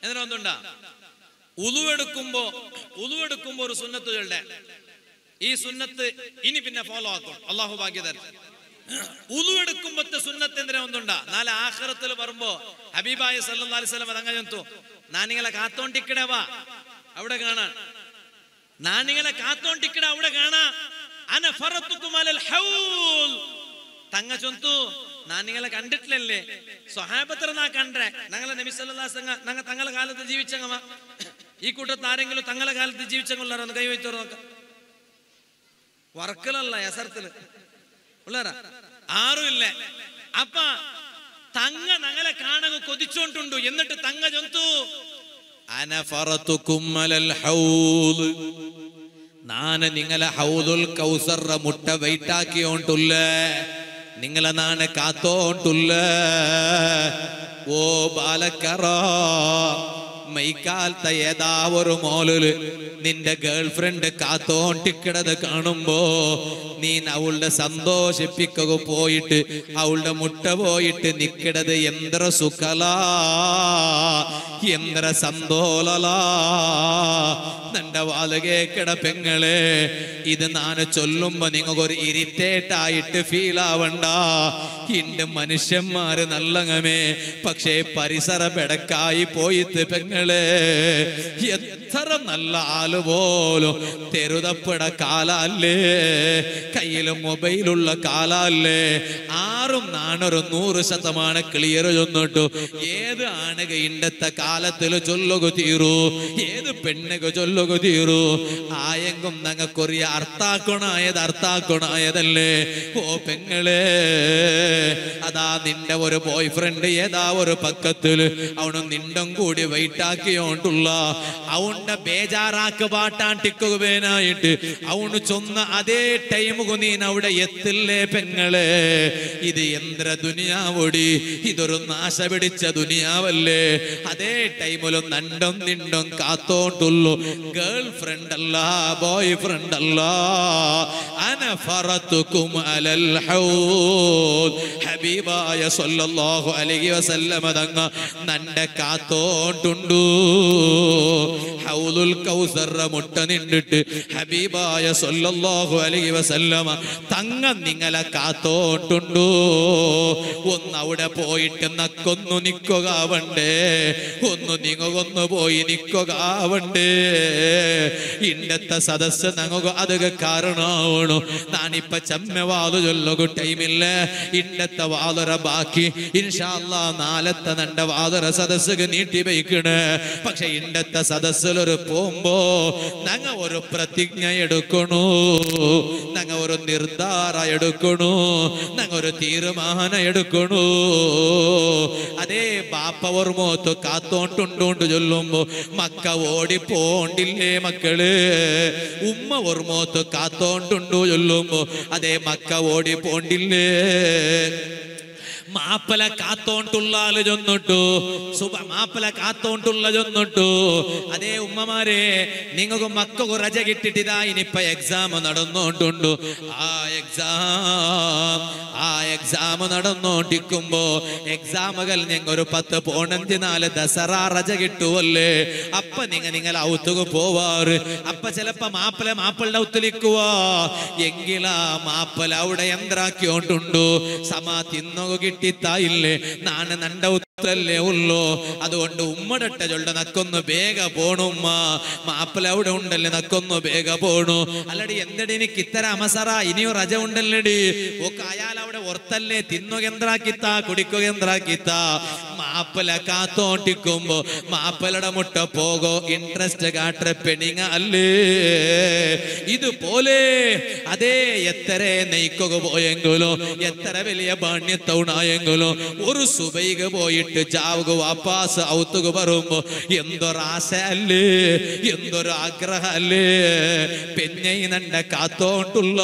എന്തിനാ ഒന്നുണ്ടാ ഉളുവെടുക്കുമ്പോ ഉളുവെടുക്കുമ്പോ ഒരു സുന്നത്ത് ചൊല്ലേ ഈ സുന്നത്ത് ഇനി പിന്നെ ഫോളോ ആക്കും അള്ളാഹു ഭാഗ്യതൻ ഉളുവെടുക്കുമ്പത്തെ സുന്നത്ത് എന്തിനാ ഒന്നുണ്ടാ നാളെ ആഖിറത്തിൽ വരുമ്പോ ഹബീബായ സല്ലല്ലാഹു അലൈഹി വസല്ലം അതങ്ങ ചെന്തു ഞാൻ നിങ്ങളെ കാത്തോണ്ടിക്കടവാ അവിടെ കാണാൻ ഞാൻ നിങ്ങളെ കാത്തോണ്ടിക്കട അവിടെ കാണാ അന ഫറത്തുക്കും അലൽ ഹൗൽ തങ്ങ ചൊന്തു ഞാൻ നിങ്ങളെ കണ്ടിട്ടില്ലല്ലേ സ്വഹാബത്ര നാ കണ്ടേ ഞങ്ങളെ നബി സല്ലല്ലാഹു അലൈഹി വസല്ലം ഞങ്ങൾ തങ്ങളെ കാലത്ത് ജീവിച്ചങ്ങ ഈ കൂട്ടത്തിൽ ആരെങ്കിലും തങ്ങളെ കാലത്ത് ജീവിച്ചങ്ങുള്ളാരൊന്ന് കൈ വെച്ചോറ് നോക്കാം വർക്കലല്ല എസർത്തില് ഉള്ളാര ആരും ഇല്ല അപ്പ തങ്ങ ഞങ്ങളെ കാണങ്ങ് കൊതിച്ചോണ്ടുണ്ടു എന്നിട്ട് തങ്ങ ചൊന്തു അനഫറത്തുക്കും അലൽ ഹൗദ് നാന് നിങ്ങളെ ഹൗദുൽ കൗസറ മുട്ട വെയിറ്റാക്കിയോണ്ടുള്ള നിങ്ങളെ നാണ് കാത്തോണ്ടുള്ള ഓ ബാലക്കറ മൈക്കാലത്തെ ഏതാ ഒരു മോളില് നിന്റെ ഗേൾ ഫ്രണ്ട് കാത്തോണ്ടിക്കിടത് കാണുമ്പോ നീ അവളുടെ സന്തോഷിപ്പിക്കുക പോയിട്ട് അവളുടെ മുട്ട പോയിട്ട് നിക്കിടത് എന്ത്ര സുഖലാ എന്ത്ര സന്തോലലാ നിന്റെ വാലുകേക്കിട പെങ്ങളെ ഇത് നാന് ചൊല്ലുമ്പോ നിങ്ങൾക്കൊരു ഇറിറ്റേറ്റ് ആയിട്ട് ഫീൽ ആവണ്ട ഇന്റെ മനുഷ്യന്മാര് നല്ലങ്ങമേ പക്ഷേ പരിസര ബെടക്കായി പോയിട്ട് പെങ്ങളെ എത്ര നല്ല ആള് പോലും തെരുതപ്പെട കാലല്ലേ കയ്യിൽ മൊബൈലുള്ള കാലല്ലേ ആറും നാണൊരു നൂറ് ശതമാനം ക്ലിയർ ചൊന്നിട്ടു ഏത് ആണുക ഇണ്ടത്തെ കാലത്തിൽ ചൊല്ലുക തീരൂ ഏത് പെണ്ണുക ചൊല്ലുക തീരൂ ആയെങ്കും ഞങ്ങൾക്കൊരു അർത്ഥാക്കണായത് അർത്ഥാക്കണായതല്ലേ ഓ പെങ്ങളെ അതാ നിന്റെ ഒരു ബോയ് ഫ്രണ്ട് ഏതാ ഒരു പക്കത്തില് അവന് നിണ്ടും കൂടി വെയിറ്റാക്കിയോണ്ടുള്ള അവന്റെ ബേജാറാക്ക് പാട്ടാൻ ടിക്കുകവേനായിട്ട് അവന് ചൊന്ന അതേ ടൈമുകു നീ അവിടെ എത്തില്ലേ പെങ്ങളെ ഇത് യന്ത്ര ദുനിയാവൊടി ഇതൊരു നാശ പിടിച്ച ദുനിയാവല്ലേ അതേ ടൈമിലും നണ്ടും നിണ്ടും കാത്തോണ്ടുള്ളൂ ഗേൾ ഫ്രണ്ട് അല്ല ബോയ് ഫ്രണ്ട് അല്ല അനഫറത്തുക്കും അലൽ ഹൗദ് ഹബീബായ സല്ലല്ലാഹു അലൈഹി വസല്ലമ തങ്ങ നണ്ട കാത്തോണ്ടുണ്ടു ഹൗലുൽ കൗസറ മുട്ട നിണ്ടിട്ട് ഹബീബായ സല്ലല്ലാഹു അലൈഹി വസല്ലമ തങ്ങ നിങ്ങളെ കാത്തോണ്ടുണ്ടു ഒന്ന് അവിടെ പോയിട്ട് നക്കൊന്നു നിക്കുകയാവണ്ടേ ഒന്ന് നിങ്ങൊന്നു പോയി നിക്കുകയാവണ്ടേ ഇണ്ടത്തെ സദസ്സ് ഞങ്ങൾക്ക് അതൊക്കെ കാരണമാവണു നാനിപ്പ ചമ്മവാതു ചൊല്ലുക ടൈമില്ല ഇണ്ടത്തെ വാതുറ ബാക്കി ഇൻഷാല്ല നാലത്തെ നണ്ട വാതുറ സദസ്സുക്ക് നീട്ടി വയ്ക്കണ് പക്ഷെ ഇണ്ടത്തെ സദസ്സിലൊരു പോകുമ്പോ ഞങ്ങ ഒരു പ്രതിജ്ഞ എടുക്കണു ഞങ്ങ ഒരു നിർദ്ധാര എടുക്കണു ഞങ്ങ ഒരു തീരുമാനം എടുക്കണു അതേ ബാപ്പ ഓർമ്മോത്ത് കാത്തോണ്ടുണ്ടോണ്ട് ചൊല്ലുമ്പോ മക്ക ഓടിപ്പോണ്ടില്ലേ മക്കള് ഉമ്മ ഓർമ്മോത്ത് കാത്തോണ്ടുണ്ടോ ചൊല്ലുമ്പോ അതേ മക്ക ഓടിപ്പോണ്ടില്ലേ മാപ്പല കാത്തോണ്ടുള്ളാല് ചൊന്നിട്ടു സുബ മാപ്പല കാത്തോണ്ടുള്ള ചൊന്നിട്ടു അതേ ഉമ്മമാരെ നിങ്ങൾക്ക് മക്കൾക്ക് റജ കിട്ടിട്ടിതാ ഇനിയിപ്പ എക്സാം നടന്നോണ്ടുണ്ടു ആ എക്സാം ആ എക്സാം നടന്നോണ്ടിരിക്കുമ്പോ എക്സാമുകൾ ഞങ്ങൾ ഒരു പത്ത് പോണഞ്ച് നാല് ദസറ റജ കിട്ടുവല്ലേ അപ്പ നിങ്ങ നിങ്ങൾ ഔത്തുക പോവാറ് അപ്പ ചിലപ്പോ മാപ്പല മാപ്പിളുടെ ഔത്തിലിക്കുവാ എങ്കിലാ മാപ്പല അവിടെ യന്ത്രാക്കിയോണ്ടുണ്ടു സമാ തിന്നുക കിട്ടിത്തായില്ലേ നാണ് നണ്ട ഉത്തരല്ലേ ഉള്ളൂ അതുകൊണ്ട് ഉമ്മടട്ട ചൊല്ല നക്കൊന്ന് വേഗ പോണു ഉമ്മ മാപ്പിള അവിടെ ഉണ്ടല്ലേ നക്കൊന്ന് വേഗ പോണു അല്ലടി എന്തടി എനിക്ക് ഇത്തര അമസറ ഇനിയും റജ ഉണ്ടല്ലടി ഒക്കെ അയാൾ അവിടെ ഒർത്തല്ലേ തിന്നുക യന്ത്രാക്കിത്ത കുടിക്കുക യന്ത്രാക്കിത്ത മാപ്പിള കാത്തോണ്ടിക്കുമ്പോ മാപ്പിളയുടെ മുട്ട പോകോ ഇൻട്രസ്റ്റ് കാട്ട പെണിങ്ങ അല്ലേ ഇതുപോലെ അതേ എത്ര നെയ്ക്കുക പോയെങ്കിലോ എത്ര വലിയ ബാണ്യത്തൗണായെങ്കിലോ ഒരു സുബൈക പോയിട്ട് ജാവുക വാപ്പാസ് ഔത്തുക പറയുമ്പോ എന്തൊരാശ അല്ലേ എന്തൊരു ആഗ്രഹ അല്ലേ പെഞ്ഞൈ നണ്ട കാത്തോണ്ടുള്ള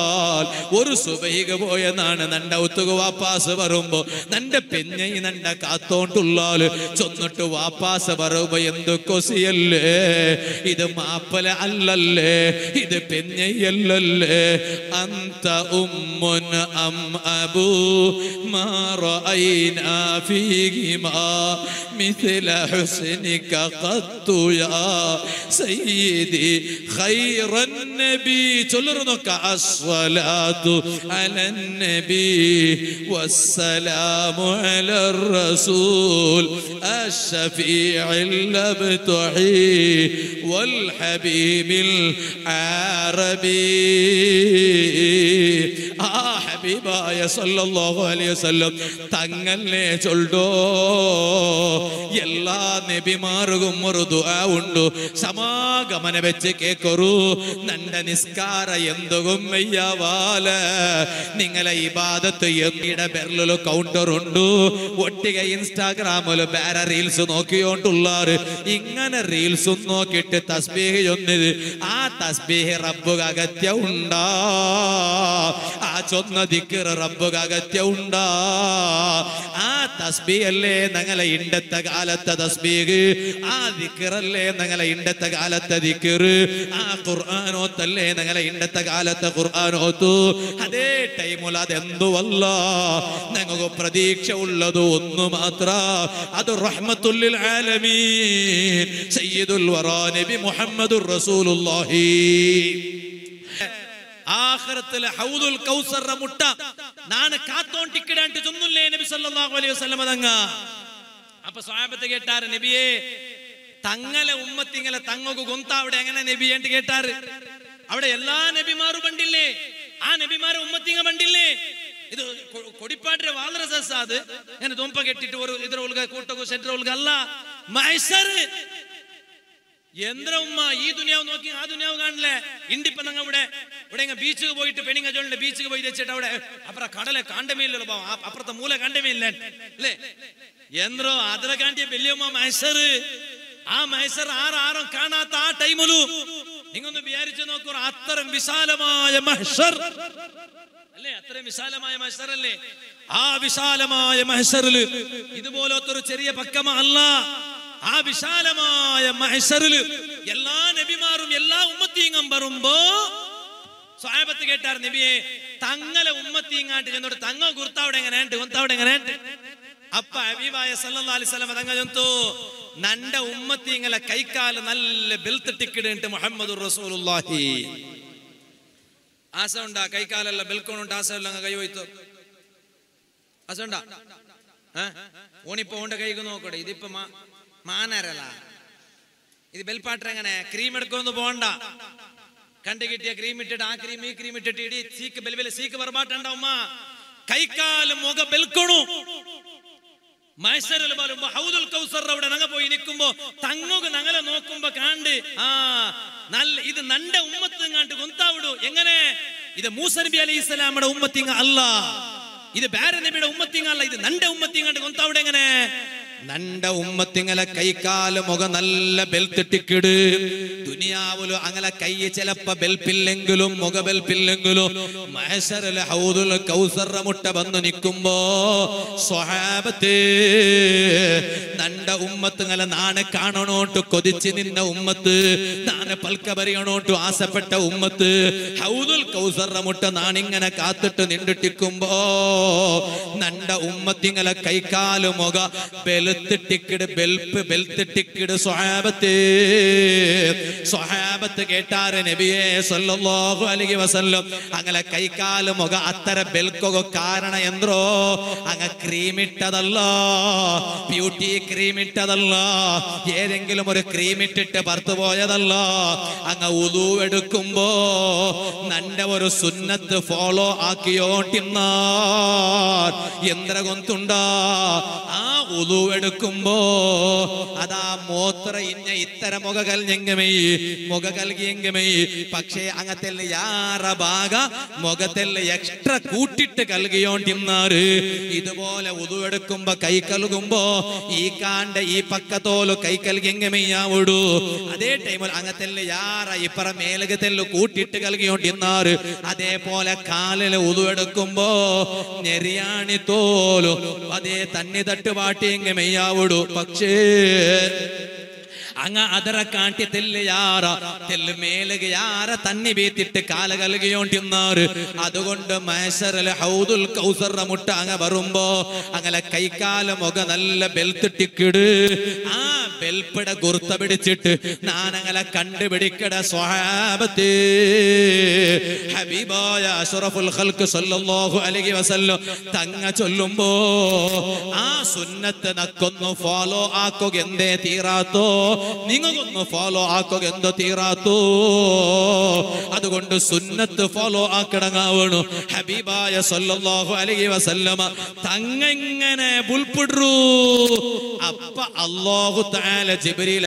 ഒരു സുബൈക പോയെന്നാണ് നണ്ട ഔത്തുക വാപ്പാസ് പറയുമ്പോ നന്റെ പെഞ്ഞൈ നണ്ട കാ കാത്തോണ്ടുള്ളാല് ചൊന്നിട്ട് വാപ്പാസ പറയുമ്പോ എന്ത് കൊസിയല്ലേ ഇത് മാപ്പല അല്ലല്ലേ ഇത് പെഞ്ഞയല്ലല്ലേ അന്ത ഉമ്മുൻ അം അബൂ മാ റഅയ്നാ ഫീഹിമാ مثل حسنك قط يا سيدي خير النبي ചൊല്ലുന്നൊക്കെ الصلاة على النبي والسلام على الرسول الشفيع المبتعي والحبيب العربي ആ ഹബീബായ സല്ലല്ലാഹു അലൈഹി വസല്ലം തങ്ങളെ ചൊല്ലോ എല്ലാ നബിമാർക്കും ഒരു ദുആ ഉണ്ട് സമാഗമന വെച്ച് കേക്കൊരു നണ്ട നിസ്കാര എന്തുകും മെയ്യവാല നിങ്ങളെ ഇബാദത്ത് എമ്മിയുടെ ബെർലില് കൗണ്ടർ ഉണ്ട് ഒട്ടിക ഇൻസ്റ്റാഗ്രാമില് വേറെ റീൽസ് നോക്കിയോണ്ടുള്ളാറ് ഇങ്ങനെ റീൽസും നോക്കിയിട്ട് തസ്ബീഹ് ചൊന്നത് ആ തസ്ബീഹ് റബ്ബുക അഗത്യ ഉണ്ടാ ആ ചൊന്ന ദിക്കർ റബ്ബുക അഗത്യ ഉണ്ടാ ആ തസ്ബീഹല്ലേ ഞങ്ങളെ ഇണ്ടത്തെ കാലത്തെ തസ്ബീഹ് ആ ദിക്കറല്ലേ ഞങ്ങളെ ഇണ്ടത്തെ കാലത്തെ ദിക്കർ ആ ഖുർആാനോത്തല്ലേ ഞങ്ങളെ ഇണ്ടത്തെ കാലത്തെ ഖുർആാനോത്തു അതേ ടൈമിൽ അതെന്തുവല്ല ഞങ്ങൾക്ക് പ്രതീക്ഷ ഉള്ളത് ഒന്ന് മാത്ര അത് റഹ്മത്തുല്ലിൽ ആലമീൻ സയ്യിദുൽ വറാ നബി മുഹമ്മദുർ റസൂലുള്ളാഹി ആഖിറത്തിലെ ഹൗദുൽ കൗസറ മുട്ട നാണ് കാത്തോണ്ടിക്കിടാണ്ട് ചൊന്നുല്ലേ നബി സല്ലല്ലാഹു അലൈഹി വസല്ലം തങ്ങ അപ്പൊ സ്വഹാബത്ത് കേട്ടാറ് നബിയെ തങ്ങളെ ഉമ്മത്തിങ്ങളെ തങ്ങക്ക് ഗൊന്ത അവിടെ എങ്ങനെ നബി എന്ന് കേട്ടാറ് അവിടെ എല്ലാ നബിമാരും പണ്ടില്ലേ ആ നബിമാരെ ഉമ്മത്തിങ്ങ പണ്ടില്ലേ ഇത് കൊ- കൊടിപ്പാട്ടിന്റെ വളരെ രസ അത് ഇങ്ങനെ തുമ്പ കെട്ടിട്ട് ഒരു ഇದ್ರ ഉൾಗ കൂട്ടകു സെന്റർ ഉൾಗ അല്ല മൈസർ എന്ത്ര ഉമ്മ ഈ ദുനിയാവ് നോക്കി ആ ദുനിയാവ് കാണില്ലേ ഇണ്ടിപ്പ ഞങ്ങൾ ഇവിടെ ഇവിടെ ഇങ്ങ ബീച്ചിൽ പോയിട്ട് പെണ്ണിങ്ങ ജോളിന്റെ ബീച്ചിൽ പോയി വെച്ചിട്ട് അവിടെ അപ്പുറം കടലെ കണ്ടമേ ഇല്ലല്ലോ പാവം. ആ അപ്പുറത്തെ മൂല കണ്ടമേ ഇല്ല അല്ലേ എന്തോ അതിലെ കാണ്ടിയ വലിയമ്മ മൈസർ ആ മൈസർ ആറാറും കാണാത്ത ആ ടൈമിലു നിങ്ങൊന്ന് വിചാരിച്ചു നോക്കൂ അത്തരം വിശാലമായ മഹ്ഷർ അല്ലേ അത്രയും വിശാലമായ മഹ്ഷറല്ലേ ആ വിശാലമായ മഹ്ഷറില് ഇതുപോലത്തെ ഒരു ചെറിയ പക്കമ അല്ല ആ വിശാലമായ മഹ്ഷറില് എല്ലാ നബിമാരും എല്ലാ ഉമ്മത്തീങ്ങം വരുമ്പോ സ്വായബത്ത് കേട്ടാർ നബിയെ തങ്ങളെ ഉമ്മത്തീങ്ങാട്ട് ചെന്നോട്ട് തങ്ങ കുർത്താവിടെ എങ്ങനെ കുർത്താവിടെ എങ്ങനെ അപ്പ അബീബായ സല്ലല്ലാഹു അലൈഹി വസല്ലം തങ്ങ ചൊന്തു നണ്ട ഉമ്മത്തീങ്ങളെ കൈക്കാല് നല്ല ബെൽത്തിട്ടിക്കിടുണ്ട് മുഹമ്മദുർ റസൂലുള്ളാഹി ಆಸೆ ಉಂಟಾ ಕೈ ಕಾಲೆಲ್ಲ ಬೆಳ್ಕೊಂಡು ಆಸೆ ಇಲ್ಲ ಕೈ ಹೋಯ್ತು ಆಸೆ ಉಂಟಾ ಓಣಿಪ್ಪ ಉಂಡ ಕೈಗೂ ನೋಕೊಡಿ ഇതിപ്പോ മാ- മാനരല്ല ഇത് ബെൽപ്പാട്ടെ എങ്ങനെ ക്രീം എടുക്കൊന്നും പോണ്ട കണ്ടു കിട്ടിയ ക്രീം ഇട്ടിട്ട് ആ ക്രീം ഈ ക്രീം ഇട്ടിട്ട് ഇടി സീക്ക് ബെൽ ബെൽ സീക്ക് ಬರ್ಬಾಟಂಡವಮ್ಮ കൈക്കാല് മുഖ ബെൽക്കണു മൈസറിൽ വരുമ്പോ ഹൗദുൽ കൗസർ അവിടെ നങ്ങ പോയി നിൽക്കുമ്പോ തങ്ങുക നങ്ങളെ നോക്കുമ്പോ കാണ്ട് ആ നല്ല ഇത് നണ്ട ഉമ്മത്തിങ്ങാണ്ട് കൊന്താവിടു എങ്ങനെ ഇത് മൂസ നബി അലൈഹി ഇസ്ലാമിയുടെ ഉമ്മത്തിങ്ങ അല്ല ഇത് ಬೇರೆ നബിയുടെ ഉമ്മത്തിങ്ങ അല്ല ഇത് നണ്ട ഉമ്മത്തിങ്ങാണ്ട് കൊന്താവിടെ എങ്ങനെ നണ്ട ഉമ്മത്തിങ്ങളെ കൈക്കാല് മുഖം നല്ല ബെൽത്തിട്ടിക്കിട് ദുനിയാവിലും അങ്ങനെ കൈ ചിലപ്പോ ബെൽപ്പില്ലെങ്കിലും മുഖ ബെൽപ്പില്ലെങ്കിലും മഹസറിലെ ഹൗദുൽ കൗസറ മുട്ട വന്ന് നിൽക്കുമ്പോ സ്വഹാബത്ത് നണ്ട ഉമ്മത്തുങ്ങളെ നാണെ കാണണോട്ട് കൊതിച്ച് നിന്ന ഉമ്മത്ത് നാണെ പൽക്ക പറയണോട്ട് ആസപ്പെട്ട ഉമ്മത്ത് ഹൗദുൽ കൗസറ മുട്ട നാണിങ്ങനെ കാത്തിട്ട് നിണ്ടിട്ടിക്കുമ്പോ നണ്ട ഉമ്മത്തിങ്ങളെ കൈക്കാല് മുഖ ബെലുത്തിട്ടിക്കിട് ബെൽപ്പ് ബെൽത്തിട്ടിക്കിട് സ്വഹാബത്ത് സ്വഹാബത്ത് കേട്ടാറ് നബിയെ സല്ലല്ലാഹു അലൈഹി വസല്ലം അങ്ങനെ കൈക്കാല് മുഖ അത്തര ബെൽക്കൊക്കെ കാരണ എന്ത്രോ അങ്ങ ക്രീമിട്ടതല്ല ബ്യൂട്ടി ക്രീമിട്ടതല്ല ഏതെങ്കിലും ഒരു ക്രീമിട്ടിട്ട് പുറത്തു പോയതല്ല അങ്ങ് ഉതുവെടുക്കുമ്പോ നന്റെ ഒരു സുന്നത്ത് ഫോളോ ആക്കിയോട്ടിന്നാർ എന്ത്ര കൊന്തുണ്ടാ ആ ഉതുവെടുക്കുമ്പോ അതാ മോത്ര ഇന്ന ഇത്തര മുഖ കൽഞ്ഞെങ്കമേ മുഖ കൽകിയെങ്കമേ പക്ഷേ അങ്ങത്തെല്ല യാറ ഭാഗ മുഖത്തെല്ല എക്സ്ട്രാ കൂട്ടിട്ട് കൽകിയോണ്ടിന്നാറ് ഇതുപോലെ ഉതുവെടുക്കുമ്പോ കൈ കൽകുമ്പോ ഈ കാണ്ട ഈ പക്കത്തോಲು കൈ കൽകിയെങ്കമെയ്യാവിടു അതേ ടൈമിൽ അങ്ങത്തെല്ല യാറ ഇപ്പറ മേലകത്തെല്ല കൂട്ടിട്ട് കൽകിയോണ്ടിന്നാറ് അതേപോലെ കാലില് ഉതുവെടുക്കുമ്പോ ഞെരിയാണി തോലു അതേ തന്നി തട്ടുപാട്ട് പാട്ടിയെങ്കിൽ മെയ്യാവിടൂ പക്ഷേ അങ്ങ ಅದರ ಕಾಂಟಿ ತೆಲ್ಲು ಯಾರ ತೆಲ್ಲು ಮೇಲೆಗೆ ಯಾರ ತನ್ನಿ ಬೀತಿಟ್ಟು ಕಾಲ കലുകിയോണ്ടിരുന്നാറ് അതുകൊണ്ട് മഹശറല് ഹൗദുൽ കൗസറ മുട്ട അങ്ങ വരുമ്പോ അങ്ങനെ കൈക്കാല മുഖ നല്ല ബെൽത്തിട്ടിക്കിട് ആ ബെൽപ്പിട ഗുർത്ത പിടിച്ചിട്ട് നാനങ്ങനെ കണ്ടുപിടിക്കട സ്വഹാബത്ത് ഹബീബായ അഷ്റഫുൽ ഖൽക്ക് സല്ലല്ലാഹു അലൈഹി വസല്ലം തങ്ങ ചൊല്ലുമ്പോ ആ സുന്നത്ത് നക്കൊന്ന് ഫോളോ ആക്കുക എന്തേ തീരാത്തോ നിങ്ങൾക്കൊന്ന് ഫോളോ ആക്കുക എന്തോ തീരാത്തോ അതുകൊണ്ട് സുന്നത്ത് ഫോളോ ആക്കിടങ്ങാവണു ഹബീബായ സല്ലല്ലാഹു അലൈഹി വസല്ലമ തങ്ങങ്ങനെ പുൽപ്പിടൂ അപ്പ അല്ലാഹു തആല ജിബ്രീൽ